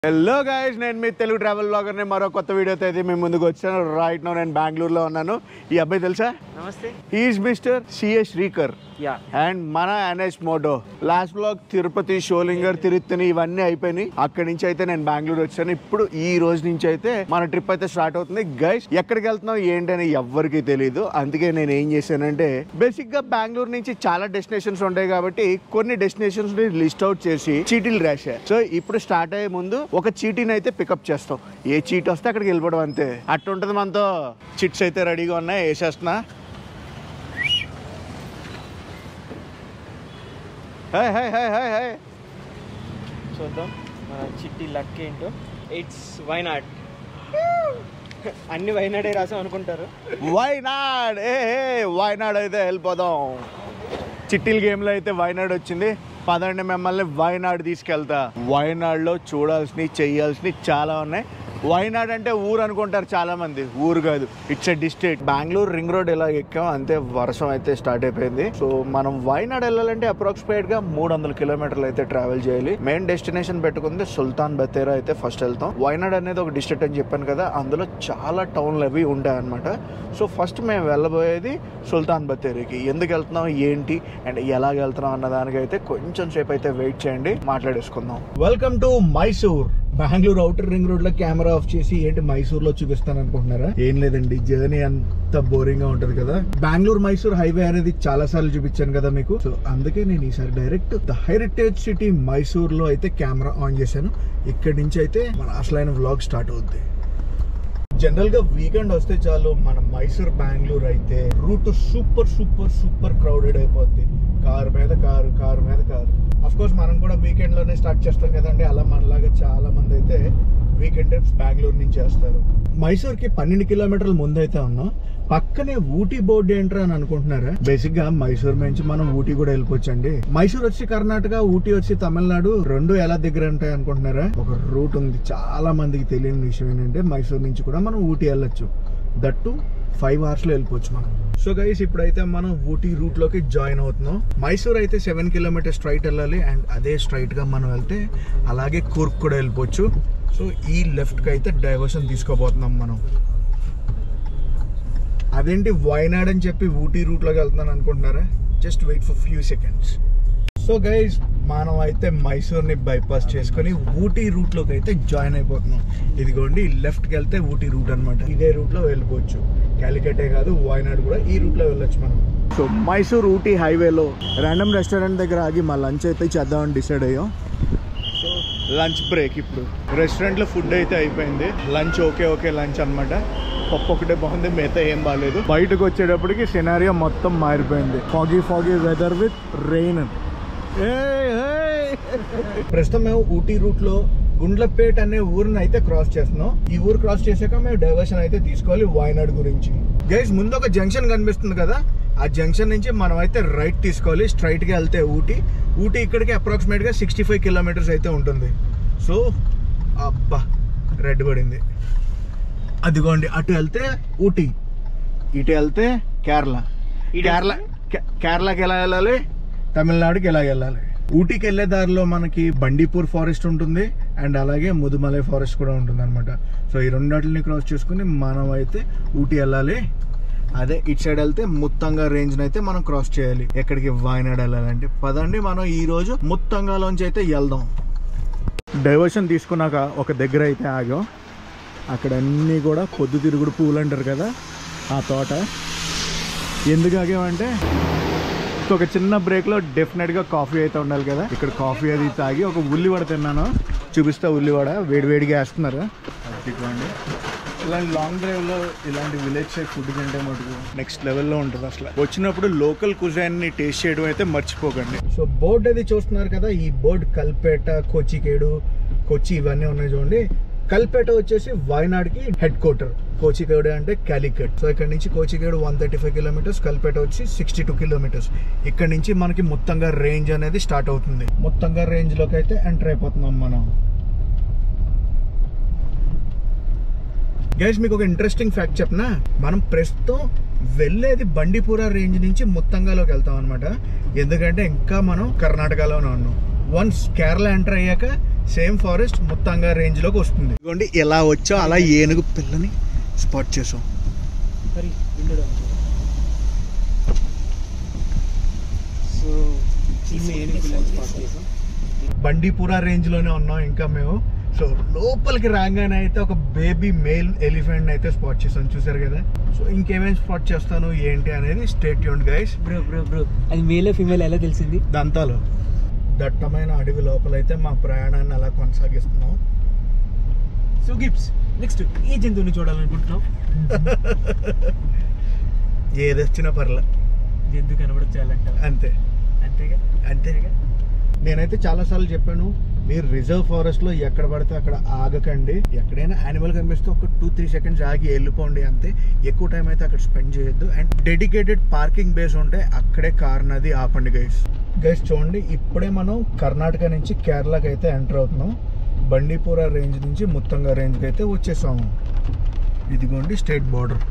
Hello guys నేను మీ Telugu travel బ్లాగర్ని మరో కొత్త వీడియోతో అయితే మేము ముందుకు వచ్చాను రైట్ నో నేను బెంగళూరులో ఉన్నాను ఈ అబ్బాయి తెలుసా నమస్తే is mister CS Srikar yeah and మన NS moto last blog Tirupati Sholinghur Tiruttani ఇవన్నీ అయిపోయినాయి అక్కడి నుంచి అయితే నేను బెంగళూరు వచ్చాను ఇప్పుడు ఈ రోజు నుంచి అయితే మన ట్రిప్ అయితే స్టార్ట్ అవుతుంది గైస్ ఎక్కడికి వెళ్తున్నాం ఏంటని ఎవ్వరికి తెలియదు అందుకే నేను ఏం చేశానంటే బేసిక్ గా బెంగళూరు నుంచి చాలా డెస్టినేషన్స్ ఉంటాయి కాబట్టి కొన్ని డెస్టినేషన్స్ ని లిస్ట్ అవుట్ చేసి చీటీలు రాశా సో ఇప్పుడు స్టార్ట్ అయ్యే ముందు ఒక చీటీని అయితే పికప్ చేస్తాం ఏ చీట్ వస్తే అక్కడికి వెళ్ళిపోవడం అంతే అట్టుంటది మనతో చిట్స్ అయితే రెడీగా ఉన్నాయి వేసేస్తున్నా హే హే హే హే హే చూద్దాం మన చిట్టి లక్ ఏంటో ఇట్స్ వైనాడ్ అన్ని వైనాడే రాసాం అనుకుంటారు వైనాడ్ ఏ ఏ, వైనాడ్ అయితే వెళ్ళిపోదాం చిట్టిల్ గేమ్లో అయితే వైనాడ్ వచ్చింది పదండి మిమ్మల్ని వైనాడ్ తీసుకెళ్తా వైనాడ్లో చూడాల్సినవి చేయాల్సినవి చాలా ఉన్నాయి వైనాడ్ అంటే ఊరు అనుకుంటారు చాలా మంది ఊరు కాదు it's a district Bengaluru ring road ఎలా ఎక్కాం అంతే వర్షం అయితే స్టార్ట్ అయిపోయింది సో మనం వైనాడ్ వెళ్ళాలంటే అప్రాక్సిమేట్ గా మూడు వందల కిలోమీటర్లు అయితే ట్రావెల్ చేయాలి మెయిన్ డెస్టినేషన్ పెట్టుకుంది సుల్తాన్ బത്തേరా అయితే ఫస్ట్ వెళ్తాం వైనాడ్ అనేది ఒక డిస్ట్రిక్ట్ అని చెప్పాను కదా అందులో చాలా టౌన్లు అవి ఉంటాయి అనమాట సో ఫస్ట్ మేము వెళ్ళబోయేది సుల్తాన్ బത്തേరికి ఎందుకు వెళ్తున్నాం ఏంటి అండ్ ఎలాగ వెళ్తున్నాం అన్న దానికైతే కొంచెం సేపు అయితే వెయిట్ చేయండి మాట్లాడేసుకుందాం welcome to Mysore Bengaluru outer ring road లో కెమెరా ఆఫ్ చేసి ఏంటి మైసూర్ లో చూపిస్తాను అనుకుంటున్నారా ఏం లేదండి జర్నీ అంత బోరింగ్ గా ఉంటది కదా బెంగళూరు మైసూర్ హైవే అనేది చాలా సార్లు చూపించాను కదా మీకు సో అందుకే నేను ఈసారి direct the heritage city Mysore లో అయితే కెమెరా ఆన్ చేశాను ఇక్కడి నుంచి అయితే మన అసలైన వ్లాగ్ స్టార్ట్ అవుద్ది జనరల్ గా వీకెండ్ వస్తే చాలు మన మైసూర్ బెంగళూరు అయితే route super super super crowded అయిపోద్ది కారు మీద కారు కారు మీద కారు అఫ్ కోర్స్ మనం కూడా వీకెండ్ లోనే స్టార్ట్ చేస్తాం కదండి అలా మనలాగా చాలా మంది అయితే వీకెండ్ ట్రిప్స్ బెంగళూరు నుంచి చేస్తారు మైసూర్ కి పన్నెండు కిలోమీటర్ల ముందు అయితే ఉన్నాం పక్కనే ఊటీ బోర్డు ఏంట్రా అని అనుకుంటున్నారా బేసిక్ గా మైసూర్ నుంచి మనం ఊటీ కూడా వెళ్ళిపోవచ్చండి మైసూర్ వచ్చి కర్ణాటక ఊటీ వచ్చి తమిళనాడు రెండు ఎలా దగ్గర ఉంటాయి అనుకుంటున్నారా ఒక రూట్ ఉంది చాలా మందికి తెలియని విషయం ఏంటంటే మైసూర్ నుంచి కూడా మనం ఊటీ వెళ్ళొచ్చు దట్టు ఫైవ్ అవర్స్ లో వెళ్ళిపోవచ్చు మనం సో గైస్ ఇప్పుడైతే మనం ఊటీ రూట్ లోకి జాయిన్ అవుతున్నాం మైసూర్ అయితే సెవెన్ కిలోమీటర్ స్ట్రైట్ వెళ్ళాలి అండ్ అదే స్ట్రైట్ గా మనం వెళ్తే అలాగే కూర్గ్ కూడా వెళ్ళిపోవచ్చు సో ఈ లెఫ్ట్ కి అయితే డైవర్షన్ తీసుకోబోతున్నాం మనం అదేంటి వైనాడ్ అని చెప్పి ఊటీ రూట్ లోకి వెళ్తున్నాను అనుకుంటున్నారా just wait for few seconds so guys మనం అయితే మైసూర్ని బైపాస్ చేసుకొని ఊటీ రూట్ లోకి అయితే జాయిన్ అయిపోతున్నాం ఇదిగోండి లెఫ్ట్ కి వెళ్తే ఊటీ రూట్ అన్నమాట ఇదే రూట్ లో వెళ్ళిపోవచ్చు క్యాలికటే కాదు వాయనాడ్ కూడా ఈ రూట్ లో వెళ్ళొచ్చు మనం సో మైసూర్ ఊటీ హైవేలో ర్యాండమ్ రెస్టారెంట్ దగ్గర ఆగి మా లంచ్ అయితే చేద్దామని డిసైడ్ అయ్యాం సో లంచ్ బ్రేక్ ఇప్పుడు రెస్టారెంట్లో ఫుడ్ అయితే అయిపోయింది లంచ్ ఓకే ఓకే లంచ్ అన్నమాట పప్పు ఒకటే బాగుంది మిగతా ఏం బాగాలేదు బయటకు వచ్చేటప్పటికి సినారియో మొత్తం మారిపోయింది foggy foggy weather with rain ప్రస్తుతం మేము ఊటీ రూట్ లో గుండ్లపేట్ అనే ఊరిని అయితే క్రాస్ చేస్తున్నాం ఈ ఊరు క్రాస్ చేశాక మేము డైవర్షన్ అయితే తీసుకోవాలి వాయనాడ్ గురించి గైస్ ముందు ఒక జంక్షన్ కనిపిస్తుంది కదా ఆ జంక్షన్ నుంచి మనం అయితే రైట్ తీసుకోవాలి స్ట్రైట్ గా వెళ్తే ఊటీ ఊటీ ఇక్కడికి అప్రాక్సిమేట్ గా సిక్స్టీ ఫైవ్ కిలోమీటర్స్ అయితే ఉంటుంది సో అబ్బా రెడ్ పడింది అదిగోండి అటు వెళ్తే ఊటీ ఇటు వెళ్తే కేరళ ఇటు కేరళ కే- కేరళకి ఎలా వెళ్ళాలి తమిళనాడుకి ఎలా వెళ్ళాలి ఊటీకి వెళ్ళే దారిలో మనకి బండీపూర్ ఫారెస్ట్ ఉంటుంది అండ్ అలాగే ముదుమలై ఫారెస్ట్ కూడా ఉంటుంది అనమాట సో ఈ రెండాటిని క్రాస్ చేసుకుని మనం అయితే ఊటీ వెళ్ళాలి అదే ఇటు సైడ్ వెళ్తే ముత్తంగా రేంజ్ అయితే మనం క్రాస్ చేయాలి ఎక్కడికి వాయనాడ్ వెళ్ళాలంటే పదండి మనం ఈ రోజు ముత్తంగాలోంచి అయితే వెళ్దాం డైవర్షన్ తీసుకున్నాక ఒక దగ్గర అయితే ఆగాం అక్కడ అన్నీ కూడా పొద్దు తిరుగుడు పూలు అంటారు కదా ఆ తోట ఎందుకు ఆగామంటే సో ఒక చిన్న బ్రేక్లో డెఫినెట్గా కాఫీ అయితే ఉండాలి కదా ఇక్కడ కాఫీ అది తాగి ఒక ఉల్లివడ తిన్నాను చూపిస్తా ఉల్లివడ వేడివేడిగా వేస్తున్నారు ఇదిగోండి ఇలాంటి లాంగ్ డ్రైవ్లో ఇలాంటి విలేజ్ సైడ్ ఫుడ్ తింటే మటుకు నెక్స్ట్ లెవెల్లో ఉంటుంది అసలు వచ్చినప్పుడు లోకల్ కుజాన్ని టేస్ట్ చేయడం అయితే మర్చిపోకండి సో బోర్డు అది చూస్తున్నారు కదా ఈ బోర్డు కల్పేట కోచికేడు కొచ్చి ఇవన్నీ ఉన్నాయి చూడండి కల్పేట వచ్చేసి వాయనాడ్కి హెడ్ క్వార్టర్ కోచికేడు అంటే క్యాలికట్ సో ఇక్కడ నుంచి Kozhikode one thirty five kilometers Kalpetta వచ్చి సిక్స్టీ టూ కిలోమీటర్స్ ఇక్కడ నుంచి మనకి మొత్తంగా రేంజ్ అనేది స్టార్ట్ అవుతుంది మొత్తంగా రేంజ్ లోకి అయితే ఎంటర్ అయిపోతున్నాం మనం గైస్ మీకు ఒక ఇంట్రెస్టింగ్ ఫ్యాక్ట్ చెప్పనా మనం ప్రస్తుతం వెళ్ళేది బండిపుర రేంజ్ నుంచి ముత్తంగాలోకి వెళ్తాం అనమాట ఎందుకంటే ఇంకా మనం కర్ణాటకలోనే ఉన్నాం వన్స్ కేరళ ఎంటర్ అయ్యాక సేమ్ ఫారెస్ట్ ముత్తంగా రేంజ్ లోకి వస్తుంది ఇదిగోండి ఎలా వచ్చో అలా ఏనుగు పిల్లని స్పాట్ చేసాం మరి విండో సో ఈమె ఏనుగు పిల్లని స్పాట్ చేసాం బండీపురా రేంజ్ లోనే ఉన్నాం ఇంకా మేము సో లోపలికి రాగానే అయితే ఒక బేబీ మేల్ ఎలిఫెంట్ అయితే స్పాట్ చేసాం చూసారు కదా సో ఇంకేమేమి స్పాట్ చేస్తాను ఏంటి అనేది స్టేట్ యూన్ గైస్ బ్రో బ్రో బ్రో అది మేల్ ఫీమేల్ ఎలా తెలిసింది దంతాలు దట్టమైన అడవి లోపలైతే మా ప్రయాణాన్ని అలా కొనసాగిస్తున్నాం సో గిప్స్ నెక్స్ట్ ఏ జంతువుని చూడాలనుకుంటున్నావు ఏది వచ్చినా పర్లే జంతువు కనబడచ్చాలంట అంతే అంతేగా అంతేగా నేనైతే చాలాసార్లు చెప్పాను మీరు రిజర్వ్ ఫారెస్ట్ లో ఎక్కడ పడితే అక్కడ ఆగకండి ఎక్కడైనా యానిమల్ కనిపిస్తే ఒక టూ త్రీ సెకండ్స్ ఆగి వెళ్ళిపోండి అంతే ఎక్కువ టైం అయితే అక్కడ స్పెండ్ చేయొద్దు అండ్ డెడికేటెడ్ పార్కింగ్ బేస్ ఉంటే అక్కడే కార్ నది ఆపండి గైస్ గైస్ చూడండి ఇప్పుడే మనం కర్ణాటక నుంచి కేరళకి అయితే ఎంటర్ అవుతున్నాం బండీపుర రేంజ్ నుంచి ముత్తంగా రేంజ్కి అయితే వచ్చేసాము ఇదిగోండి state border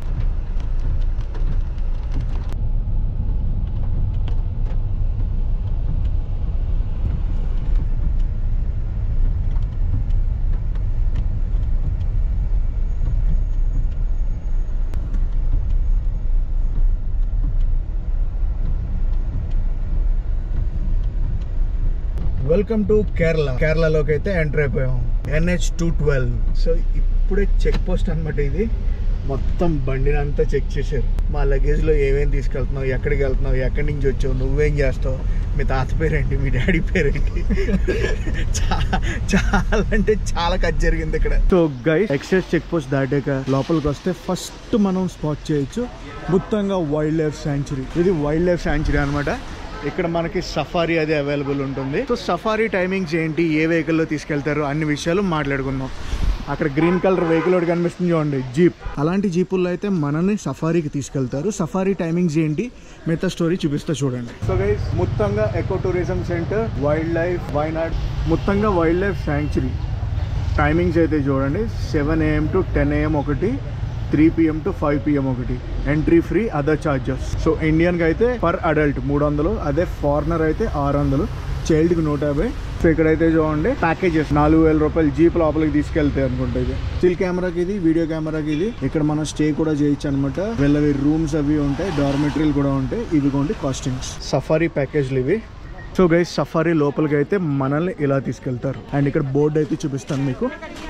welcome to Kerala కేరళలోకి అయితే ఎంటర్ అయిపోయాం ఎన్హెచ్ టూ ట్వెల్వ్ సో ఇప్పుడే చెక్ పోస్ట్ అనమాట ఇది మొత్తం బండిని అంతా చెక్ చేశారు మా లగేజ్లో ఏమేమి తీసుకెళ్తున్నావు ఎక్కడికి వెళ్తున్నావు ఎక్కడి నుంచి వచ్చావు నువ్వేం చేస్తావు మీ తాత పేరేంటి మీ డాడీ పేరేంటి చా- చాలా అంటే చాలా కట్ జరిగింది ఇక్కడ so guys excise check post దాటాక లోపలికి వస్తే ఫస్ట్ మనం స్పాట్ చేయొచ్చు మొత్తంగా వైల్డ్ లైఫ్ శాంచురీ ఇది వైల్డ్ లైఫ్ శాంచురీ అనమాట ఇక్కడ మనకి సఫారీ అది అవైలబుల్ ఉంటుంది సో సఫారీ టైమింగ్స్ ఏంటి ఏ వెహికల్లో తీసుకెళ్తారు అన్ని విషయాలు మాట్లాడుకుందాం అక్కడ గ్రీన్ కలర్ వెహికల్ ఒకటి కనిపిస్తుంది చూడండి జీప్ అలాంటి జీపుల్లో అయితే మనల్ని సఫారీకి తీసుకెళ్తారు సఫారీ టైమింగ్స్ ఏంటి మిగతా స్టోరీ చూపిస్తా చూడండి సో గైస్ మొత్తంగా eco tourism centre wild life Wayanad మొత్తంగా వైల్డ్ లైఫ్ శాంచురీ టైమింగ్స్ అయితే చూడండి seven AM to ten AM ఒకటి three PM to five PM ఒకటి entry free other charges so ఇండియన్కి అయితే పర్ అడల్ట్ మూడు వందలు అదే ఫారినర్ అయితే ఆరు వందలు చైల్డ్కి నూట యాభై సో ఇక్కడైతే చూడండి ప్యాకేజెస్ నాలుగు వేల రూపాయలు జీప్ లోపలికి తీసుకెళ్తాయి అనుకుంటా ఇది స్టిల్ కెమెరాకి ఇది వీడియో కెమెరాకి ఇది ఇక్కడ మనం స్టే కూడా చేయొచ్చు అనమాట వీళ్ళవి రూమ్స్ అవి ఉంటాయి డార్మెటరీలు కూడా ఉంటాయి ఇవి కొండి కాస్టింగ్స్ సఫారీ ప్యాకేజ్లు ఇవి సో గైస్ సఫారీ లోపలికి అయితే మనల్ని ఇలా తీసుకెళ్తారు అండ్ ఇక్కడ బోర్డు అయితే చూపిస్తాను మీకు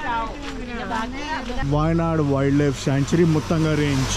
Wayanad wild life sanctuary Muthanga range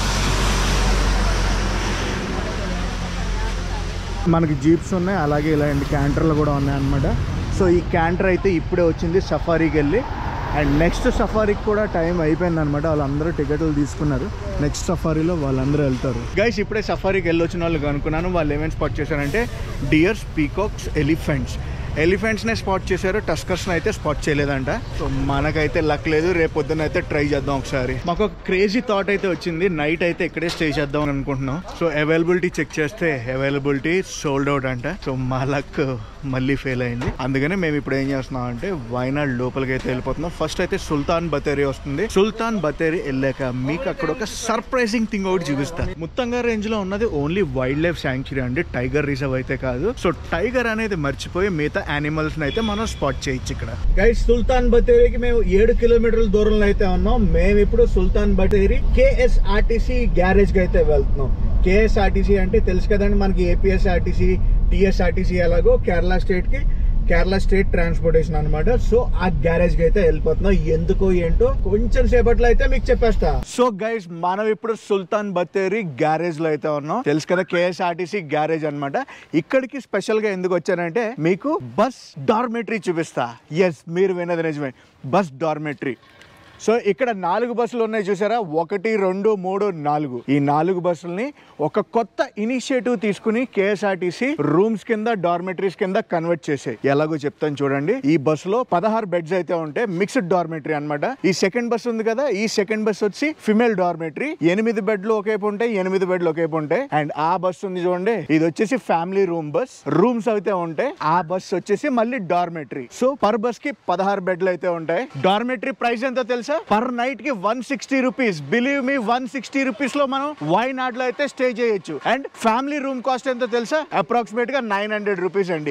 మనకి జీప్స్ ఉన్నాయి అలాగే ఇలాంటి క్యాంటర్లు కూడా ఉన్నాయి అన్నమాట సో ఈ క్యాంటర్ అయితే ఇప్పుడే వచ్చింది సఫారీకి వెళ్ళి అండ్ నెక్స్ట్ సఫారీకి కూడా టైం అయిపోయింది అనమాట వాళ్ళందరూ టికెట్లు తీసుకున్నారు నెక్స్ట్ సఫారీలో వాళ్ళందరూ వెళ్తారు గైస్ ఇప్పుడే సఫారీకి వెళ్ళి వచ్చిన వాళ్ళు అనుకున్నాను వాళ్ళు ఏమేమి స్పాట్ చేశారంటే డియర్స్ పీకాక్స్ ఎలిఫెంట్స్ ఎలిఫెంట్స్నే స్పాట్ చేశారు టస్కర్స్ని అయితే స్పాట్ చేయలేదంట సో మనకైతే లక్ లేదు రేపు పొద్దున్న అయితే ట్రై చేద్దాం ఒకసారి మాకు ఒక క్రేజీ థాట్ అయితే వచ్చింది నైట్ అయితే ఇక్కడే స్టే చేద్దాం అని అనుకుంటున్నాం సో అవైలబిలిటీ చెక్ చేస్తే అవైలబిలిటీ సోల్డ్ అవుట్ అంట సో మా లక్ మళ్ళీ ఫెయిల్ అయింది అందుకనే మేము ఇప్పుడు ఏం చేస్తున్నాం అంటే వైనాడ్ లోపలికి అయితే వెళ్ళిపోతున్నాం ఫస్ట్ అయితే సుల్తాన్ బతేరి వస్తుంది సుల్తాన్ బతేరి వెళ్ళాక మీకు అక్కడ ఒక సర్ప్రైజింగ్ థింగ్ ఒకటి చూపిస్తాను ముత్తంగా రేంజ్ లో ఉన్నది ఓన్లీ వైల్డ్ లైఫ్ శాంక్చురీ అండి టైగర్ రిజర్వ్ అయితే కాదు సో టైగర్ అనేది మర్చిపోయి మిగతా యానిమల్స్ అయితే మనం స్పాట్ చేయొచ్చు ఇక్కడ గైస్ సుల్తాన్ బతేరికి మేము ఏడు కిలోమీటర్ల దూరంలో అయితే ఉన్నాం మేము ఇప్పుడు సుల్తాన్ బతేరి కేఎస్ఆర్టీసీ గ్యారేజ్ కి అయితే వెళ్తున్నాం కేఎస్ఆర్టీసీ అంటే తెలుసు కదండి మనకి ఏపీఎస్ఆర్టీసీ టీఎస్ఆర్టీసీ ఎలాగో కేరళ స్టేట్ కి కేరళ స్టేట్ ట్రాన్స్పోర్టేషన్ అన్నమాట సో ఆ గ్యారేజ్ కి అయితే వెళ్ళిపోతున్నాం ఎందుకో ఏంటో కొంచెం సేపట్లో అయితే మీకు చెప్పేస్తా సో గైస్ మనం ఇప్పుడు సుల్తాన్ బത്തേరి గ్యారేజ్ లో అయితే ఉన్నాం తెలుసు కదా కేఎస్ఆర్టీసీ గ్యారేజ్ అన్నమాట ఇక్కడికి స్పెషల్ గా ఎందుకు వచ్చానంటే మీకు బస్ డార్మెటరీ చూపిస్తా ఎస్ మీరు విన్నది నిజమే బస్ డార్మెటరీ సో ఇక్కడ నాలుగు బస్సులు ఉన్నాయి చూసారా ఒకటి రెండు మూడు నాలుగు ఈ నాలుగు బస్సుల్ని ఒక కొత్త ఇనిషియేటివ్ తీసుకుని కేఎస్ఆర్టీసీ రూమ్స్ కింద డార్మెటరీస్ కింద కన్వర్ట్ చేసాయి ఎలాగో చెప్తాను చూడండి ఈ బస్సులో పదహారు బెడ్స్ అయితే ఉంటాయి మిక్స్డ్ డార్మెటరీ అన్నమాట ఈ సెకండ్ బస్ ఉంది కదా ఈ సెకండ్ బస్ వచ్చి ఫిమేల్ డార్మెటరీ ఎనిమిది బెడ్లు ఒకేపు ఉంటాయి ఎనిమిది బెడ్లు ఒకేపు ఉంటాయి అండ్ ఆ బస్ ఉంది చూడండి ఇది వచ్చేసి ఫ్యామిలీ రూమ్ బస్ రూమ్స్ అయితే ఉంటాయి ఆ బస్ వచ్చేసి మళ్ళీ డార్మెటరీ సో పర్ బస్ కి పదహారు బెడ్లు అయితే ఉంటాయి డార్మెటరీ ప్రైస్ ఎంతో తెలుసా పర్ నైట్ కి one sixty rupees believe me one sixty rupees లో మనం వైనాడ్ లో అయితే స్టే చేయొచ్చు అండ్ ఫ్యామిలీ రూమ్ కాస్ట్ ఎంతో తెలుసా అప్రాక్సిమేట్ గా నైన్ హండ్రెడ్ రూపీస్ అండి వా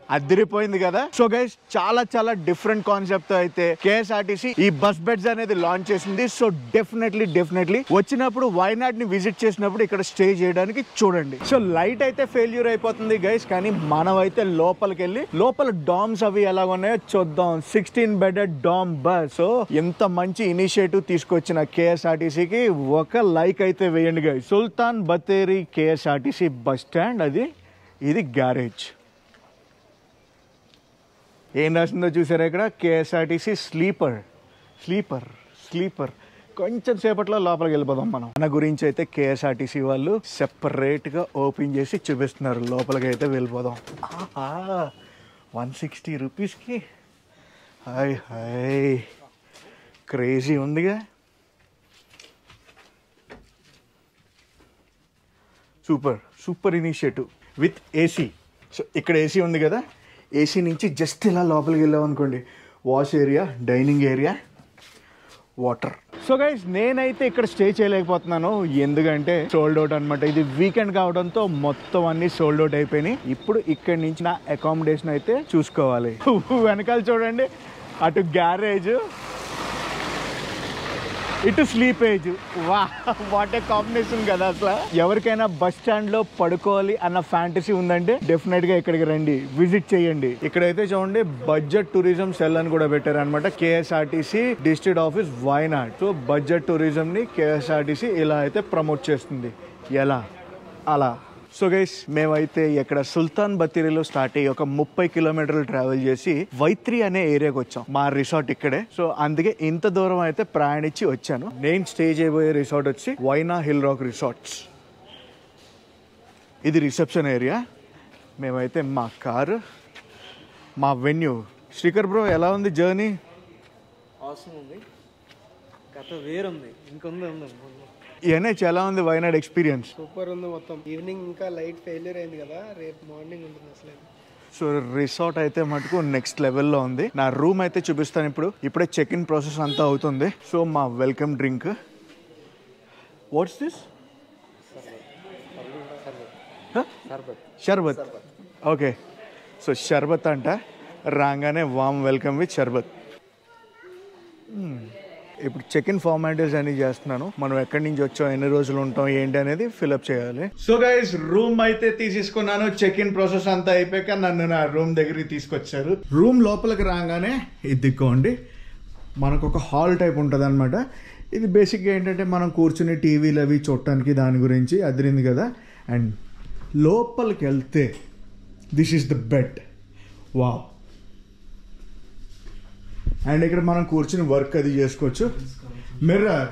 అదిరిపోయింది కదా సో గైస్ చాలా చాలా డిఫరెంట్ కాన్సెప్ట్ తో అయితే కేఎస్ఆర్టీసీ ఈ బస్ బెడ్స్ అనేది లాంచ్ చేసింది సో డెఫినెట్లీ డెఫినెట్లీ వచ్చినప్పుడు వైనాడ్ ని విజిట్ చేసినప్పుడు ఇక్కడ స్టే చేయడానికి చూడండి సో లైట్ అయితే ఫెయిల్యూర్ అయిపోతుంది గైస్ కానీ మనం అయితే లోపలికి వెళ్ళి లోపల డామ్స్ అవి ఎలా ఉన్నాయో చూద్దాం sixteen bedded dorm bus so ఎంత మంచి ఇనిషియేటివ్ తీసుకొచ్చిన కేఎస్ఆర్టీసీకి ఒక లైక్ అయితే వేయండి guys Sultan Bathery KSRTC bus stand అది ఇది గ్యారేజ్ ఏం రాసిందో చూసారా ఇక్కడ కేఎస్ఆర్టీసీ స్లీపర్ స్లీపర్ స్లీపర్ కొంచెం సేపట్లో లోపలికి వెళ్ళిపోదాం మనం మన గురించి అయితే కేఎస్ఆర్టీసీ వాళ్ళు సెపరేట్గా ఓపెన్ చేసి చూపిస్తున్నారు లోపలికి అయితే వెళ్ళిపోదాం వన్ సిక్స్టీ రూపీస్కి హాయ్ హాయ్ క్రేజీ ఉందిగా super super initiative with AC so ఇక్కడ ఏసీ ఉంది కదా ఏసీ నుంచి జస్ట్ ఇలా లోపలికి వెళ్ళాం అనుకోండి wash area dining area water so guys నేనైతే ఇక్కడ స్టే చేయలేకపోతున్నాను ఎందుకంటే సోల్డ్ అవుట్ అనమాట ఇది వీకెండ్ కావడంతో మొత్తం అన్ని సోల్డ్ అవుట్ అయిపోయినాయి ఇప్పుడు ఇక్కడి నుంచి నా అకామిడేషన్ అయితే చూసుకోవాలి వెనకాల చూడండి అటు గ్యారేజ్ ఇటు స్లీపేజ్ వా వాట్ ఏ కాంబినేషన్ కదా అసలు ఎవరికైనా బస్ స్టాండ్ లో పడుకోవాలి అన్న ఫ్యాంటసీ ఉందంటే డెఫినెట్ గా ఇక్కడికి రండి విజిట్ చేయండి ఇక్కడైతే చూడండి బడ్జెట్ టూరిజం సెల్ అని కూడా పెట్టారు అనమాట KSRTC district office Wayanad so budget tourism ని కేఎస్ఆర్టీసీ ఇలా అయితే ప్రమోట్ చేస్తుంది ఎలా అలా సో గైస్ మేమైతే ఇక్కడ సుల్తాన్ బత్తీరిలో స్టార్ట్ అయ్యి ఒక ముప్పై కిలోమీటర్లు ట్రావెల్ చేసి వైత్రి అనే ఏరియాకి వచ్చాం మా రిసార్ట్ ఇక్కడే సో అందుకే ఇంత దూరం అయితే ప్రయాణించి వచ్చాను నేను స్టే చేయబోయే రిసార్ట్ వచ్చి వైనా హిల్ రాక్ రిసార్ట్స్ ఇది రిసెప్షన్ ఏరియా మేమైతే మా కారు మా వెన్యూ శ్రీకర్ బ్రో ఎలా ఉంది జర్నీ అవసరం ఉంది కథ వేరుంది ఇంకొంది ఉంది ఎన్హెచ్ ఎలా ఉంది వైనాడ్ ఎక్స్పీరియన్స్ సూపర్ ఉంది మొత్తం ఈవినింగ్ ఇంకా లైట్ ఫెయిల్యూర్ అయింది కదా రేపు మార్నింగ్ ఉంటుంది అసలు సో రిసార్ట్ అయితే మటుకు నెక్స్ట్ లెవెల్లో ఉంది నా రూమ్ అయితే చూపిస్తాను ఇప్పుడు ఇప్పుడే చెక్ ఇన్ ప్రాసెస్ అంతా అవుతుంది సో మా వెల్కమ్ డ్రింక్ వాట్స్ దిస్ షర్బత్ ఓకే సో షర్బత్ అంట రాగానే వామ్ వెల్కమ్ విత్ షర్బత్ మ్మ్. ఇప్పుడు చెక్ ఇన్ ఫార్మాలిటీస్ అన్ని చేస్తున్నాను మనం ఎక్కడి నుంచి వచ్చాం ఎన్ని రోజులు ఉంటాం ఏంటి అనేది ఫిల్అప్ చేయాలి సో గైస్ రూమ్ అయితే తీసేసుకున్నాను చెక్ ఇన్ ప్రాసెస్ అంతా అయిపోయాక నన్ను నా రూమ్ దగ్గరికి తీసుకొచ్చారు రూమ్ లోపలికి రాగానే ఇది దిక్కోండి మనకు ఒక హాల్ టైప్ ఉంటుంది అనమాట ఇది బేసిక్గా ఏంటంటే మనం కూర్చుని టీవీలు అవి చూడటానికి దాని గురించి అదిరింది కదా అండ్ లోపలికి వెళ్తే this is the bed wow and ఇక్కడ మనం కూర్చుని వర్క్ అది చేసుకోవచ్చు మిర్రర్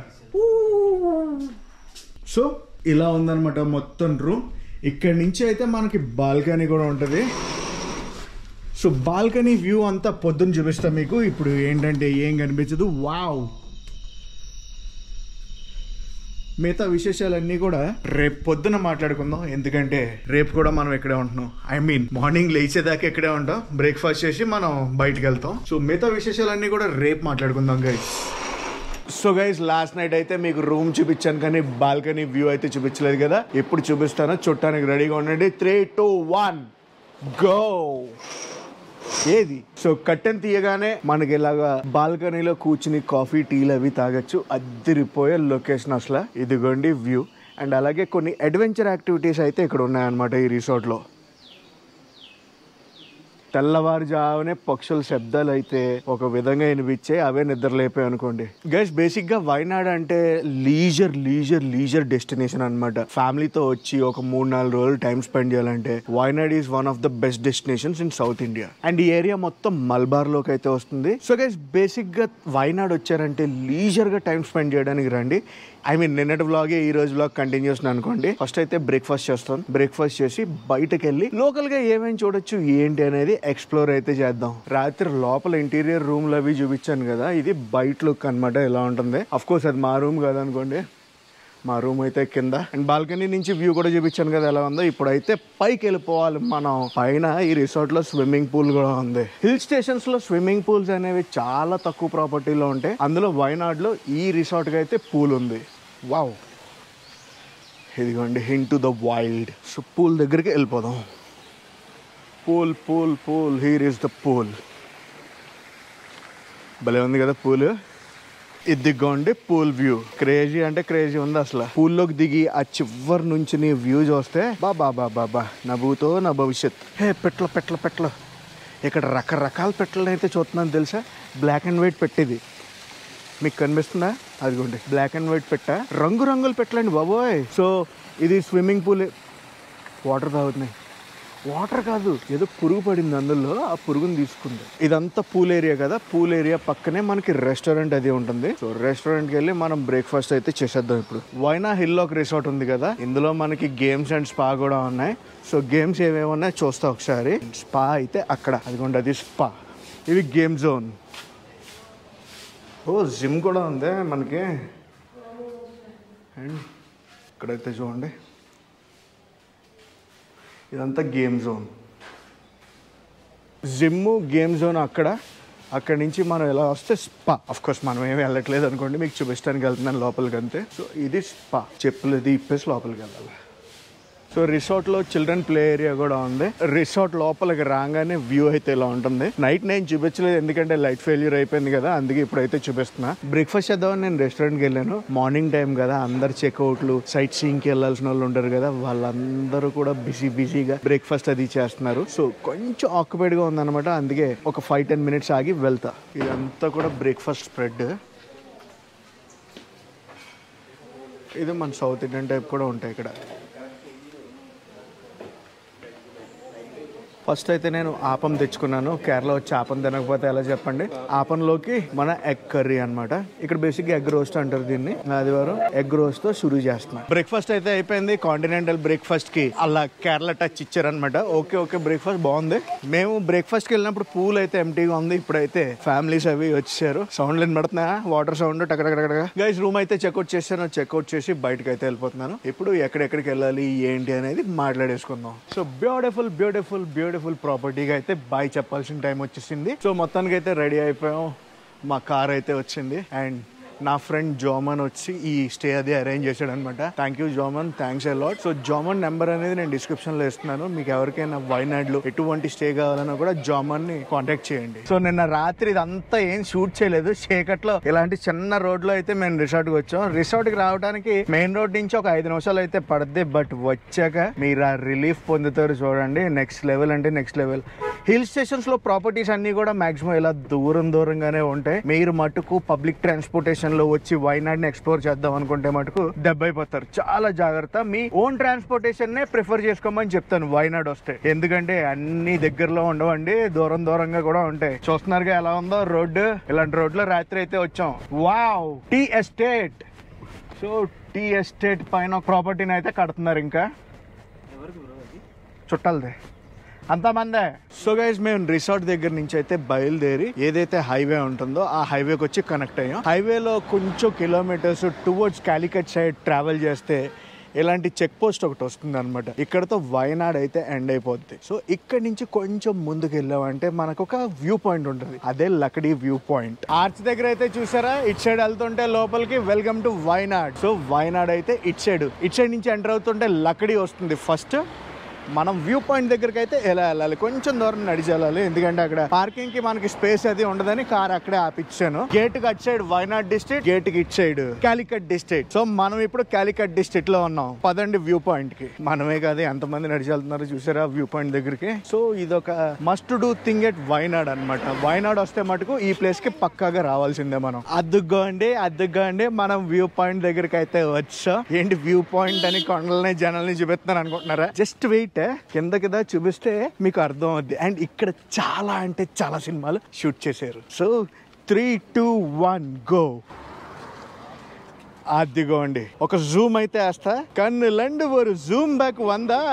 సో ఇలా ఉందన్నమాట మొత్తం రూమ్ ఇక్కడ నుంచి అయితే మనకి బాల్కనీ కూడా ఉంటుంది సో బాల్కనీ వ్యూ అంతా పొద్దున్న చూపిస్తాం మీకు ఇప్పుడు ఏంటంటే ఏం కనిపించదు వావ్ మిగతా విశేషాలన్నీ కూడా రేపు పొద్దున మాట్లాడుకుందాం ఎందుకంటే రేపు కూడా మనం ఇక్కడే ఉంటున్నాం ఐ మీన్ మార్నింగ్ లేచేదాకా ఇక్కడే ఉంటాం బ్రేక్ఫాస్ట్ చేసి మనం బయటికి వెళ్తాం సో మిగతా విశేషాలన్నీ కూడా రేపు మాట్లాడుకుందాం guys so guys last night అయితే మీకు రూమ్ చూపించాను కానీ బాల్కనీ వ్యూ అయితే చూపించలేదు కదా ఎప్పుడు చూపిస్తానో చుట్టానికి రెడీగా ఉండండి త్రీ టూ వన్ గో ఏది సో కట్టెన్ తీయగానే మనకి ఇలాగా బాల్కనీలో కూర్చుని కాఫీ టీలు అవి తాగొచ్చు అద్దరిపోయే లొకేషన్ అసలు ఇదిగోండి వ్యూ అండ్ అలాగే కొన్ని అడ్వెంచర్ యాక్టివిటీస్ అయితే ఇక్కడ ఉన్నాయన్నమాట ఈ రిసార్ట్లో తెల్లవారుజామునే పక్షుల శబ్దాలు అయితే ఒక విధంగా వినిపించే అవే నిద్రలేపాయి అనుకోండి గైస్ బేసిక్ గా వైనాడ్ అంటే లీజర్ లీజర్ లీజర్ డెస్టినేషన్ అన్నమాట ఫ్యామిలీతో వచ్చి ఒక మూడు నాలుగు రోజులు టైం స్పెండ్ చేయాలంటే Wayanad is one of the best destinations in South India and ఈ ఏరియా మొత్తం మల్బార్ లోకి అయితే వస్తుంది సో గైస్ బేసిక్ గా వైనాడ్ వచ్చారంటే లీజర్ గా టైం స్పెండ్ చేయడానికి రండి ఐ మీన్ నిన్నటి వ్లాగే ఈ రోజు వ్లాగ్ కంటిన్యూ చేస్తున్నాను అనుకోండి ఫస్ట్ అయితే బ్రేక్ఫాస్ట్ చేస్తాను బ్రేక్ఫాస్ట్ చేసి బయటకు వెళ్ళి లోకల్ గా ఏమేమి చూడొచ్చు ఏంటి అనేది ఎక్స్ప్లోర్ అయితే చేద్దాం రాత్రి లోపల ఇంటీరియర్ రూమ్లు అవి చూపించాను కదా ఇది బయట లుక్ అనమాట ఎలా ఉంటుంది అఫ్ కోర్స్ అది మా రూమ్ కాదనుకోండి మా రూమ్ అయితే కింద అండ్ బాల్కనీ నుంచి వ్యూ కూడా చూపించాను కదా ఎలా ఉందో ఇప్పుడైతే పైకి వెళ్ళిపోవాలి మనం పైన ఈ రిసార్ట్ లో స్విమ్మింగ్ పూల్ కూడా ఉంది హిల్ స్టేషన్స్ లో స్విమ్మింగ్ పూల్స్ అనేవి చాలా తక్కువ ప్రాపర్టీలో ఉంటాయి అందులో వైనాడ్ లో ఈ రిసార్ట్ కి అయితే పూల్ ఉంది వావ్ ఇదిగోండి into the wild so pool దగ్గరికి వెళ్ళిపోదాం pool pool pool here is the pool భలే ఉంది కదా పూల్ ఇదిగోండి పూల్ వ్యూ క్రేజీ అంటే క్రేజీ ఉంది అసలు పూల్లోకి దిగి ఆ చివరి నుంచి నీ వ్యూ చూస్తే బాబా బాబా బా నవ్వుతో నా భవిష్యత్ హే పెట్ల పెట్ల పెట్ల ఇక్కడ రకరకాల పెట్టలను అయితే చూస్తున్నాను తెలుసా బ్లాక్ అండ్ వైట్ పెట్టేది మీకు కనిపిస్తుందా అదిగోండి బ్లాక్ అండ్ వైట్ పెట్ట రంగు రంగులు పెట్టలండి బాబోయ్ సో ఇది స్విమ్మింగ్ పూల్ వాటర్ తాగుతున్నాయి వాటర్ కాదు ఏదో పురుగు పడింది అందులో ఆ పురుగుని తీసుకుంది ఇదంతా పూల్ ఏరియా కదా పూల్ ఏరియా పక్కనే మనకి రెస్టారెంట్ అది ఉంటుంది సో రెస్టారెంట్కి వెళ్ళి మనం బ్రేక్ఫాస్ట్ అయితే చేసేద్దాం ఇప్పుడు వైనా హిల్ ఒక రిసార్ట్ ఉంది కదా ఇందులో మనకి గేమ్స్ అండ్ స్పా కూడా ఉన్నాయి సో గేమ్స్ ఏమేమి ఉన్నాయో చూస్తా ఒకసారి స్పా అయితే అక్కడ అదిగోండి అది స్పా ఇవి గేమ్ జోన్ ఓ జిమ్ కూడా ఉంది మనకి అండ్ ఇక్కడైతే చూడండి ఇదంతా game zone gym game zone అక్కడ అక్కడి నుంచి మనం ఎలా వస్తే స్పా అఫ్ కోర్స్ మనం ఏమి వెళ్ళట్లేదు అనుకోండి మీకు చూపించడానికి వెళ్తున్నాను లోపలికి అంతే సో ఇది స్పా చెప్పులు ఇది ఇప్పేసి లోపలికి వెళ్ళాలి సో రిసార్ట్ లో చిల్డ్రన్ ప్లే ఏరియా కూడా ఉంది రిసార్ట్ లోపలికి రాగానే వ్యూ అయితే ఇలా ఉంటుంది నైట్ నేను చూపించలేదు ఎందుకంటే లైట్ ఫెయిల్యూర్ అయిపోయింది కదా అందుకే ఇప్పుడైతే చూపిస్తున్నా బ్రేక్ఫాస్ట్ చేద్దామని నేను రెస్టారెంట్కి వెళ్ళాను మార్నింగ్ టైం కదా అందరు చెక్అవుట్లు సైట్ సీయింగ్కి వెళ్ళాల్సిన వాళ్ళు ఉంటారు కదా వాళ్ళందరూ కూడా బిజీ బిజీగా బ్రేక్ఫాస్ట్ అది చేస్తున్నారు సో కొంచెం ఆక్యుపైడ్ గా ఉందన్నమాట అందుకే ఒక ఫైవ్ టెన్ మినిట్స్ ఆగి వెళ్తా ఇదంతా కూడా బ్రేక్ఫాస్ట్ స్ప్రెడ్ ఇది మన సౌత్ ఇండియన్ టైప్ కూడా ఉంటాయి ఇక్కడ ఫస్ట్ అయితే నేను ఆపం తెచ్చుకున్నాను కేరళ వచ్చి ఆపం తినకపోతే ఎలా చెప్పండి ఆపంలోకి మన ఎగ్ కర్రీ అన్నమాట ఇక్కడ బేసిక్ ఎగ్ రోస్ట్ అంటారు దీన్ని ఆదివారం ఎగ్ రోస్ట్ తో షురూ చేస్తున్నా బ్రేక్ఫాస్ట్ అయితే అయిపోయింది కాంటినెంటల్ బ్రేక్ఫాస్ట్ కి అలా కేరళ టచ్ ఇచ్చారనమాట ఓకే ఓకే బ్రేక్ఫాస్ట్ బాగుంది మేము బ్రేక్ఫాస్ట్ కి వెళ్ళినప్పుడు పూల్ అయితే ఎంటీగా ఉంది ఇప్పుడైతే ఫ్యామిలీస్ అవి వచ్చేసారు సౌండ్ లేని పడుతున్నా వాటర్ సౌండ్ టకటకటక గైస్ రూమ్ అయితే చెక్అవుట్ చేశాను చెక్అవుట్ చేసి బయటకు అయితే వెళ్ళిపోతున్నాను ఇప్పుడు ఎక్కడెక్కడికి వెళ్ళాలి ఏంటి అనేది మాట్లాడేసుకుందాం సో బ్యూటిఫుల్ బ్యూటిఫుల్ బ్యూటిఫుల్ ప్రాపర్టీగా అయితే బాయ్ చెప్పాల్సిన టైం వచ్చేసింది సో మొత్తానికి అయితే రెడీ అయిపోయాం మా కార్ అయితే వచ్చింది అండ్ నా ఫ్రెండ్ జోమన్ వచ్చి ఈ స్టే అది అరేంజ్ చేశాడు అనమాట thank you Jomon thanks a lot so Jomon number అనేది నేను డిస్క్రిప్షన్ లో ఇస్తున్నాను మీకు ఎవరికైనా వైనాడ్ లో ఎటువంటి స్టే కావాలన్నా కూడా జోమన్ ని కాంటాక్ట్ చేయండి సో నిన్న రాత్రి ఇదంతా ఏం షూట్ చేయలేదు చీకట్లో ఇలాంటి చిన్న రోడ్ లో అయితే మేము రిసార్ట్ కి వచ్చాం రిసార్ట్ కి రావడానికి మెయిన్ రోడ్ నుంచి ఒక ఐదు నిమిషాలు అయితే పడుద్ది బట్ వచ్చాక మీరు ఆ రిలీఫ్ పొందుతారు చూడండి నెక్స్ట్ లెవెల్ అంటే నెక్స్ట్ లెవెల్ హిల్ స్టేషన్స్ లో ప్రాపర్టీస్ అన్ని కూడా మాక్సిమం ఇలా దూరం దూరంగానే ఉంటాయి మీరు మటుకు పబ్లిక్ ట్రాన్స్పోర్టేషన్ లో వచ్చి వైనాడ్ ని ఎక్స్ప్లోర్ చేద్దాం అనుకుంటే మటుకు దెబ్బైపోతారు చాలా జాగ్రత్త మీ ఓన్ ట్రాన్స్పోర్టేషన్ నే ప్రిఫర్ చేసుకోమని చెప్తాను వైనాడ్ వస్తే ఎందుకంటే అన్ని దగ్గరలో ఉండవండి దూరం దూరంగా కూడా ఉంటాయి చూస్తున్నారుగా ఎలా ఉందో రోడ్డు ఇలాంటి రోడ్లో రాత్రి అయితే వచ్చాం wow tea estate so tea estate పైన ప్రాపర్టీని అయితే కడుతున్నారు ఇంకా చుట్టాలదే అంతమందే సో గైజ్ మేము రిసార్ట్ దగ్గర నుంచి అయితే బయలుదేరి ఏదైతే హైవే ఉంటుందో ఆ హైవేకి వచ్చి కనెక్ట్ అయ్యాం హైవేలో కొంచెం kilometres towards Calicut side travel చేస్తే ఇలాంటి చెక్ పోస్ట్ ఒకటి వస్తుంది అనమాట ఇక్కడతో వయనాడ్ అయితే ఎండ్ అయిపోద్ది సో ఇక్కడ నుంచి కొంచెం ముందుకు వెళ్ళామంటే మనకు ఒక వ్యూ పాయింట్ ఉంటుంది అదే లకడీ వ్యూ పాయింట్ ఆర్చ్ దగ్గర అయితే చూసారా ఇట్ సైడ్ వెళ్తుంటే లోపలికి welcome to Wayanad so Wayanad అయితే ఇట్ సైడ్ ఇట్ సైడ్ నుంచి ఎంటర్ అవుతుంటే లకడీ వస్తుంది ఫస్ట్ మనం వ్యూ పాయింట్ దగ్గరికి అయితే ఎలా వెళ్ళాలి కొంచెం దూరం నడిచి వెళ్ళాలి ఎందుకంటే అక్కడ పార్కింగ్ కి మనకి స్పేస్ అది ఉండదని కార్ అక్కడే ఆపిచ్చాను గేట్ కి అటు సైడ్ వైనాడ్ డిస్ట్రిక్ట్ గేట్ కి ఇటు సైడ్ కాలికట్ డిస్ట్రిక్ట్ సో మనం ఇప్పుడు కాలికట్ డిస్ట్రిక్ట్ లో ఉన్నాం పదండి వ్యూ పాయింట్ కి మనమే కాదు ఎంతమంది నడిచి వెళ్తున్నారు చూసారా వ్యూ పాయింట్ దగ్గరికి సో ఇదొక must do thing at Wayanad అన్నమాట వైనాడ్ వస్తే మటుకు ఈ ప్లేస్ కి పక్కాగా రావాల్సిందే మనం అద్దుగోండి అద్దుగోండి మనం వ్యూ పాయింట్ దగ్గరికి అయితే వచ్చాం ఏంటి వ్యూ పాయింట్ అని కొండలని జనాల్ని చూపిస్తున్నాను అనుకుంటున్నారా జస్ట్ వెయిట్ కింద కింద చూపిస్తే మీకు అర్థం అవుద్ది అండ్ ఇక్కడ చాలా అంటే చాలా సినిమాలు షూట్ చేశారు so three two one go అదిగోండి ఒక జూమ్ అయితే వేస్తా కన్నులండి ఒక జూమ్ బ్యాక్ వందా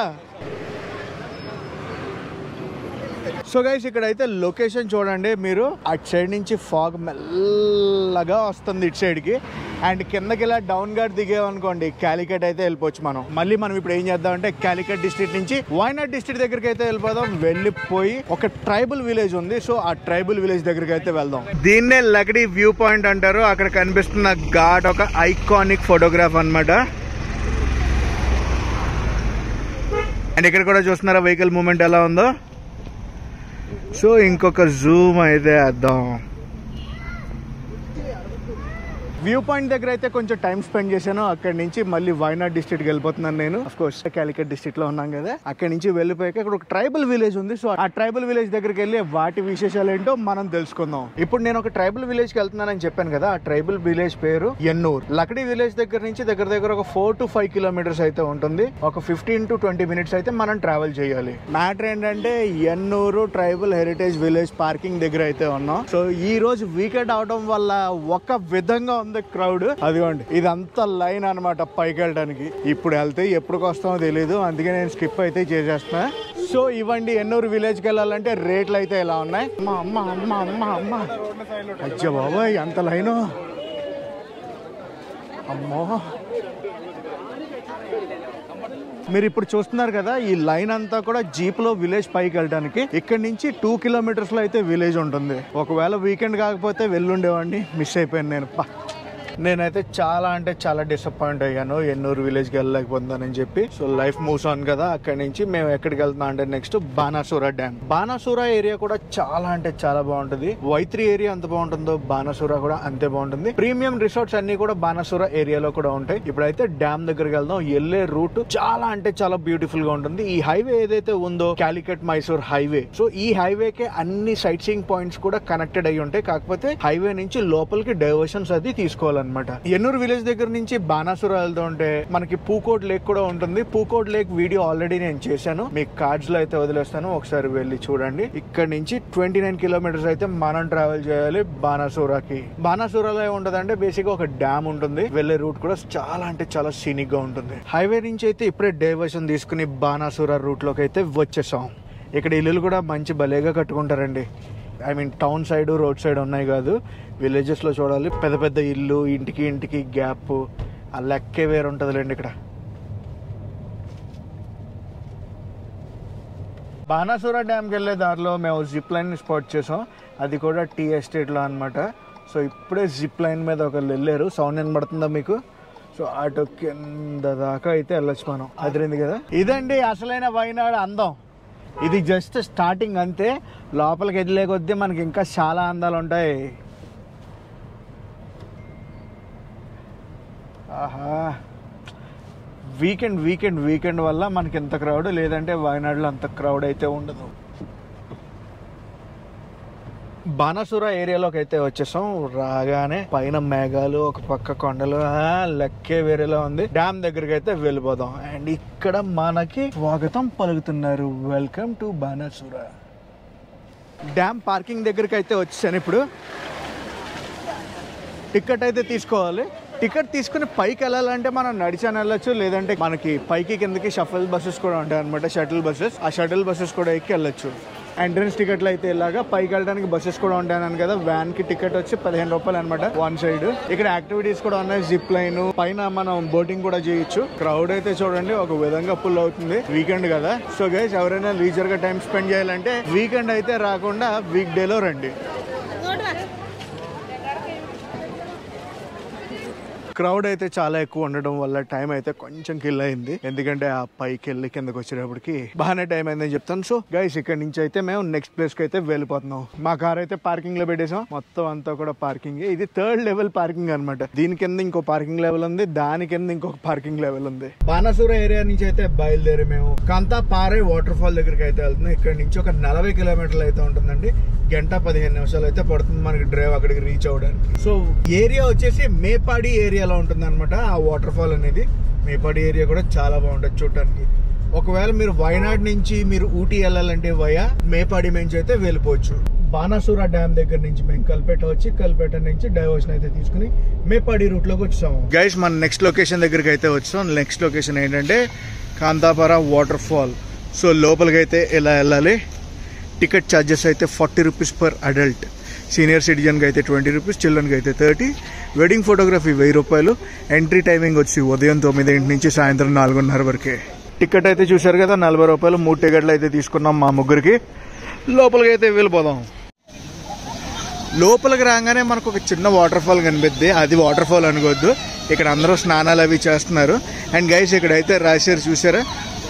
సో గైస్ ఇక్కడ అయితే లొకేషన్ చూడండి మీరు అటు సైడ్ నుంచి ఫాగ్ మెల్లగా వస్తుంది ఇటు సైడ్ కి అండ్ కిందకి ఇలా డౌన్ గార్డ్ దిగేమనుకోండి క్యాలికట్ అయితే వెళ్ళిపోవచ్చు మనం మళ్ళీ మనం ఇప్పుడు ఏం చేద్దాం అంటే క్యాలికట్ డిస్ట్రిక్ట్ నుంచి వైనాడ్ డిస్ట్రిక్ట్ దగ్గరికి అయితే వెళ్ళిపోదాం వెళ్ళిపోయి ఒక ట్రైబల్ విలేజ్ ఉంది సో ఆ ట్రైబల్ విలేజ్ దగ్గరికి అయితే వెళ్దాం దీన్నే లకడీ వ్యూ పాయింట్ అంటారు అక్కడ కనిపిస్తున్న ఘాట్ ఒక ఐకానిక్ ఫోటోగ్రాఫ్ అన్నమాట అండ్ ఇక్కడ కూడా చూస్తున్నారా వెహికల్ మూమెంట్ ఎలా ఉందో సో ఇంకొక జూమ్ అయితే వేద్దాం వ్యూ పాయింట్ దగ్గర అయితే కొంచెం టైం స్పెండ్ చేశాను అక్కడ నుంచి మళ్ళీ వైనాడ్ డిస్ట్రిక్ట్ వెళ్ళిపోతున్నాను నేను అఫ్ కోర్స్ కాలికట్ డిస్ట్రిక్ట్ లో ఉన్నాం కదా అక్కడ నుంచి వెళ్ళిపోయాక ఇక్కడ ఒక ట్రైబల్ విలేజ్ ఉంది సో ఆ ట్రైబల్ విలేజ్ దగ్గరికి వెళ్ళి వాటి విశేషాలు ఏంటో మనం తెలుసుకుందాం ఇప్పుడు నేను ఒక ట్రైబల్ విలేజ్ కి వెళ్తున్నానని చెప్పాను కదా ఆ ట్రైబల్ విలేజ్ పేరు ఎన్నూర్ లకడీ విలేజ్ దగ్గర నుంచి దగ్గర దగ్గర ఒక ఫోర్ టు ఫైవ్ కిలోమీటర్స్ అయితే ఉంటుంది ఒక ఫిఫ్టీన్ టు ట్వంటీ మినిట్స్ అయితే మనం ట్రావెల్ చేయాలి మ్యాటర్ ఏంటంటే Enooru tribal heritage village parking దగ్గర అయితే ఉన్నాం సో ఈ రోజు వీకెండ్ అవడం వల్ల ఒక విధంగా ఉంది క్రౌడ్ అదిగోండి ఇదంతా లైన్ అన్నమాట పైకి వెళ్ళడానికి ఇప్పుడు వెళ్తే ఎప్పుడు వస్తామో తెలియదు అందుకే నేను స్కిప్ అయితే చేసేస్తున్నా సో ఇవ్వండి ఎన్నూరు విలేజ్కి వెళ్ళాలంటే రేట్లు అయితే ఎలా ఉన్నాయి అమ్మ అమ్మ అమ్మ అమ్మ అమ్మ అచ్చా బాబాయ్ అంత లైను అమ్మో మీరు ఇప్పుడు చూస్తున్నారు కదా ఈ లైన్ అంతా కూడా జీప్ లో విలేజ్ పైకి వెళ్ళడానికి ఇక్కడ నుంచి టూ కిలోమీటర్స్ లో అయితే విలేజ్ ఉంటుంది ఒకవేళ వీకెండ్ కాకపోతే వెళ్ళుండేవాడిని మిస్ అయిపోయాను నేను పా. నేనైతే చాలా అంటే చాలా డిసప్పాయింట్ అయ్యాను ఎన్నూరు విలేజ్కి వెళ్ళలేకపోతున్నానని చెప్పి సో లైఫ్ మూవ్స్ ఆన్ కదా అక్కడి నుంచి మేము ఎక్కడికి వెళ్తున్నాం అంటే next Banasura dam Banasura area కూడా చాలా అంటే చాలా బాగుంటుంది వైత్రి ఏరియా ఎంత బాగుంటుందో బాణాసూర కూడా అంతే బాగుంటుంది ప్రీమియం రిసార్ట్స్ అన్ని కూడా బాణాసూర ఏరియాలో కూడా ఉంటాయి ఇప్పుడైతే డ్యామ్ దగ్గరికి వెళ్దాం వెళ్ళే రూట్ చాలా అంటే చాలా బ్యూటిఫుల్ గా ఉంటుంది ఈ హైవే ఏదైతే ఉందో కాలికట్ మైసూర్ హైవే సో ఈ హైవే కి అన్ని సైట్ సీయింగ్ పాయింట్స్ కూడా కనెక్టెడ్ అయి ఉంటాయి కాకపోతే హైవే నుంచి లోపలికి డైవర్షన్స్ అది తీసుకోవాలన్నమాట ఎన్నూరు విలేజ్ దగ్గర నుంచి బాణాసుర వెళ్తూ ఉంటే మనకి పూకోట్ లేక్ కూడా ఉంటుంది పూకోట్ లేక్ వీడియో ఆల్రెడీ నేను చేశాను మీకు కార్డ్స్ లో అయితే వదిలేస్తాను ఒకసారి వెళ్ళి చూడండి ఇక్కడ నుంచి ట్వంటీ నైన్ కిలోమీటర్స్ అయితే మనం ట్రావెల్ చేయాలి బాణాసూరాకి బాణాసూరాలో ఏముంటదంటే బేసిక్ గా ఒక డ్యామ్ ఉంటుంది వెళ్ళే రూట్ కూడా చాలా అంటే చాలా సీనిక్ గా ఉంటుంది హైవే నుంచి అయితే ఇప్పుడే డైవర్షన్ తీసుకుని బాణాసూర రూట్ లోకి అయితే వచ్చేసాం ఇక్కడ ఇల్లులు కూడా మంచి భలేగా కట్టుకుంటారండి I mean town side road side ఉన్నాయి కాదు విలేజెస్లో చూడాలి పెద్ద పెద్ద ఇల్లు ఇంటికి ఇంటికి గ్యాప్ ఆ లెక్కే వేరు ఉంటుందిలేండి ఇక్కడ బాణాసుర డ్యామ్కి వెళ్ళే దారిలో మేము జిప్ లైన్ స్పాట్ చేసాం అది కూడా టీ ఎస్టేట్లో అనమాట సో ఇప్పుడే జిప్ లైన్ మీద ఒకళ్ళు వెళ్ళారు సౌండ్ వినబడుతుందా మీకు సో అటు కింద దాకా అయితే వెళ్ళొచ్చు మనం అదిరింది కదా ఇదండి అసలైన వైనాడు అందం ఇది జస్ట్ స్టార్టింగ్ అంతే లోపలికి వెళ్ళే కొద్దీ మనకి ఇంకా చాలా అందాలు ఉంటాయి ఆహా వీకెండ్ వీకెండ్ వీకెండ్ వల్ల మనకి ఎంత క్రౌడ్ లేదంటే వయనాడులో అంత క్రౌడ్ అయితే ఉండదు బాణసుర ఏరియాలోకి అయితే వచ్చేసాం రాగానే పైన మేఘాలు ఒక పక్క కొండలు ఆ, లెక్కే వేరేలా ఉంది డ్యామ్ దగ్గరికి అయితే వెళ్ళిపోదాం అండ్ ఇక్కడ మనకి స్వాగతం పలుకుతున్నారు welcome to Banasura dam parking దగ్గరికి అయితే వచ్చేసాను ఇప్పుడు టికెట్ అయితే తీసుకోవాలి టికెట్ తీసుకుని పైకి వెళ్ళాలంటే మనం నడిచాను వెళ్ళొచ్చు లేదంటే మనకి పైకి కిందకి షఫల్ బస్సెస్ కూడా ఉంటాయి అనమాట షటిల్ బస్సెస్ ఆ షటిల్ బస్సెస్ కూడా ఎక్కి వెళ్ళొచ్చు ఎంట్రన్స్ టికెట్లు అయితే ఇలాగా పైకి వెళ్ళడానికి బస్సెస్ కూడా ఉంటాయని కదా వ్యాన్ కి టికెట్ వచ్చి పదిహేను రూపాయలు అనమాట వన్ సైడ్ ఇక్కడ యాక్టివిటీస్ కూడా ఉన్నాయి జిప్ లైన్ పైన మనం బోటింగ్ కూడా చేయొచ్చు క్రౌడ్ అయితే చూడండి ఒక విధంగా ఫుల్ అవుతుంది వీకెండ్ కదా సో గైస్ ఎవరైనా లీజర్ గా టైం స్పెండ్ చేయాలంటే వీకెండ్ అయితే రాకుండా వీక్ డేలో రండి క్రౌడ్ అయితే చాలా ఎక్కువ ఉండడం వల్ల టైం అయితే కొంచెం కిల్ అయింది ఎందుకంటే ఆ పైకి వెళ్ళి కిందకి వచ్చేటప్పటికి బాగానే టైం అయిందని చెప్తాను సో గైస్ ఇక్కడ నుంచి అయితే మేము నెక్స్ట్ ప్లేస్ కి అయితే వెళ్ళిపోతున్నాం మా కార్ అయితే పార్కింగ్ లో పెట్టేసాం మొత్తం అంతా కూడా పార్కింగ్ ఇది థర్డ్ లెవెల్ పార్కింగ్ అన్నమాట దీని కింద ఇంకో పార్కింగ్ లెవెల్ ఉంది దాని కింద ఇంకొక పార్కింగ్ లెవెల్ ఉంది బాణసూర ఏరియా నుంచి అయితే బయలుదేరి మేము కాంతా పారే వాటర్ ఫాల్ దగ్గరికి అయితే వెళ్తున్నాం ఇక్కడ నుంచి ఒక నలభై కిలోమీటర్లు అయితే ఉంటుందండి గంట పదిహేను నిమిషాలు అయితే పడుతుంది మనకి డ్రైవ్ అక్కడికి రీచ్ అవ్వడానికి సో ఏరియా వచ్చేసి మేపాడి ఏరియాలో ఉంటుంది అనమాట ఆ వాటర్ ఫాల్ అనేది మేపాడి ఏరియా కూడా చాలా బాగుంటుంది చూడటానికి ఒకవేళ మీరు వయనాడ్ నుంచి మీరు ఊటీ వెళ్ళాలంటే వయా మేపాడి నుంచి అయితే వెళ్ళిపోవచ్చు బాణాసూర డ్యామ్ దగ్గర నుంచి మేము కల్పేట వచ్చి కల్పేట నుంచి డైవర్షన్ అయితే తీసుకుని మేపాడి రూట్ లోకి వచ్చాము గైస్ మన నెక్స్ట్ లొకేషన్ దగ్గరికి అయితే వచ్చాం నెక్స్ట్ లొకేషన్ ఏంటంటే కాంతాపార వాటర్ ఫాల్ సో లోపలికి అయితే ఇలా వెళ్ళాలి టికెట్ ఛార్జెస్ అయితే forty rupees per adult senior సిటిజన్కి అయితే ట్వంటీ రూపీస్ చిల్డ్రన్కి అయితే థర్టీ వెడ్డింగ్ ఫోటోగ్రఫీ వెయ్యి రూపాయలు ఎంట్రీ టైమింగ్ వచ్చి ఉదయం తొమ్మిదింటి నుంచి సాయంత్రం నాలుగున్నర వరకే టికెట్ అయితే చూశారు కదా నలభై రూపాయలు మూడు టికెట్లు అయితే తీసుకున్నాం మా ముగ్గురికి లోపలికి అయితే వెళ్ళిపోదాం లోపలికి రాగానే మనకు ఒక చిన్న వాటర్ ఫాల్ కనిపిద్ది అది వాటర్ ఫాల్ అనుకోవద్దు ఇక్కడ అందరూ స్నానాలు అవి చేస్తున్నారు అండ్ గైస్ ఇక్కడైతే రాశారు చూసారా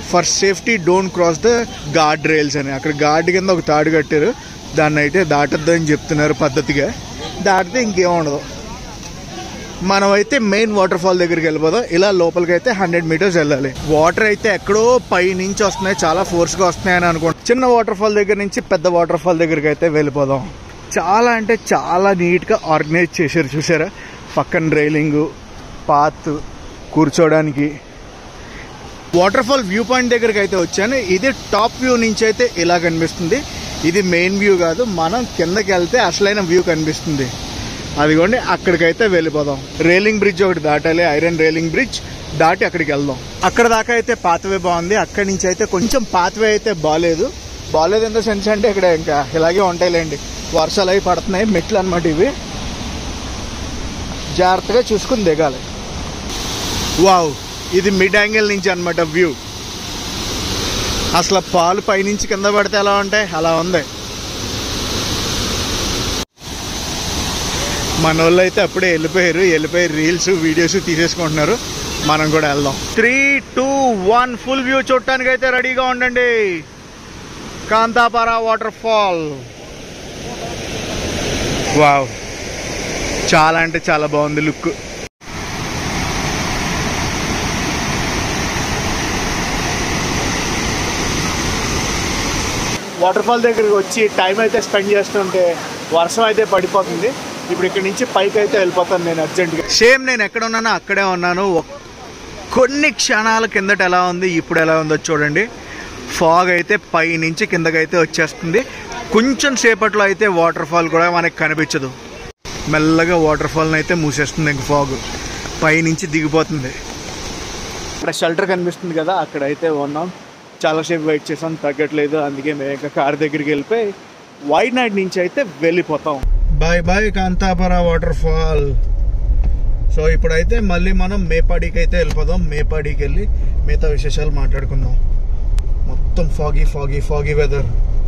for safety don't cross the guard rails అని అక్కడ గార్డ్ కింద ఒక తాడు కట్టారు దాన్ని అయితే దాటద్దు అని చెప్తున్నారు పద్ధతిగా దాటితే ఇంకేం ఉండదు మనమైతే మెయిన్ వాటర్ ఫాల్ దగ్గరికి వెళ్ళిపోదాం ఇలా లోపలికి అయితే హండ్రెడ్ మీటర్స్ వెళ్ళాలి వాటర్ అయితే ఎక్కడో పై నుంచి వస్తున్నాయి చాలా ఫోర్స్గా వస్తున్నాయి అని అనుకుంటా చిన్న వాటర్ ఫాల్ దగ్గర నుంచి పెద్ద వాటర్ ఫాల్ దగ్గరికి అయితే వెళ్ళిపోదాం చాలా అంటే చాలా నీట్గా ఆర్గనైజ్ చేశారు చూసారా పక్కన రైలింగ్ పాత్ కూర్చోడానికి వాటర్ ఫాల్ వ్యూ పాయింట్ దగ్గరికి అయితే వచ్చాను ఇది టాప్ వ్యూ నుంచి అయితే ఇలా కనిపిస్తుంది ఇది మెయిన్ వ్యూ కాదు మనం కిందకి వెళ్తే అసలైన వ్యూ కనిపిస్తుంది అదిగోండి అక్కడికైతే వెళ్ళిపోదాం రైలింగ్ బ్రిడ్జ్ ఒకటి దాటాలి ఐరన్ రైలింగ్ బ్రిడ్జ్ దాటి అక్కడికి వెళ్దాం అక్కడ దాకా అయితే పాత్వే బాగుంది అక్కడి నుంచి అయితే కొంచెం పాత్వే అయితే బాగాలేదు బాగాలేదు ఎంత సెన్స్ అంటే ఇక్కడ ఇంకా ఇలాగే ఉంటాయిలేండి వర్షాలు అవి పడుతున్నాయి మెట్లు అనమాట ఇవి జాగ్రత్తగా చూసుకుని దిగాలి వావ్ ఇది మిడ్ యాంగిల్ నుంచి అన్నమాట వ్యూ అసలు పాలు పైనుంచి కింద పడితే ఎలా ఉంటాయి అలా ఉంది మన వాళ్ళు అయితే అప్పుడే వెళ్ళిపోయారు వెళ్ళిపోయి రీల్స్ వీడియోస్ తీసేసుకుంటున్నారు మనం కూడా వెళ్దాం three two one full view చూడటానికి అయితే రెడీగా ఉండండి కాంతాపారా వాటర్ ఫాల్ వావ్ చాలా అంటే చాలా బాగుంది లుక్ వాటర్ ఫాల్ దగ్గరికి వచ్చి టైం అయితే స్పెండ్ చేస్తుంటే వర్షం అయితే పడిపోతుంది ఇప్పుడు ఇక్కడ నుంచి పైకి అయితే వెళ్ళిపోతాను నేను అర్జెంట్గా సేమ్ నేను ఎక్కడ ఉన్నానో అక్కడే ఉన్నాను ఒక్- కొన్ని క్షణాల కిందట ఎలా ఉంది ఇప్పుడు ఎలా ఉందో చూడండి ఫాగ్ అయితే పై నుంచి కిందకైతే వచ్చేస్తుంది కొంచెం సేపట్లో అయితే వాటర్ ఫాల్ కూడా మనకి కనిపించదు మెల్లగా వాటర్ ఫాల్ని అయితే మూసేస్తుంది ఇంక ఫాగ్ పై నుంచి దిగిపోతుంది ఇక్కడ షెల్టర్ కనిపిస్తుంది కదా అక్కడ అయితే ఉన్నాం చాలాసేపు వెయిట్ చేసాం తగ్గట్లేదు అందుకే మేము ఇంకా కార్ దగ్గరికి వెళ్ళిపోయి వైనాడ్ నుంచి అయితే వెళ్ళిపోతాం bye bye Kanthapara waterfall so ఇప్పుడైతే మళ్ళీ మనం మేపాడికి అయితే వెళ్ళిపోదాం మేపాడికి వెళ్ళి మిగతా విశేషాలు మాట్లాడుకుందాం మొత్తం ఫాగీ ఫాగీ ఫాగీ వెదర్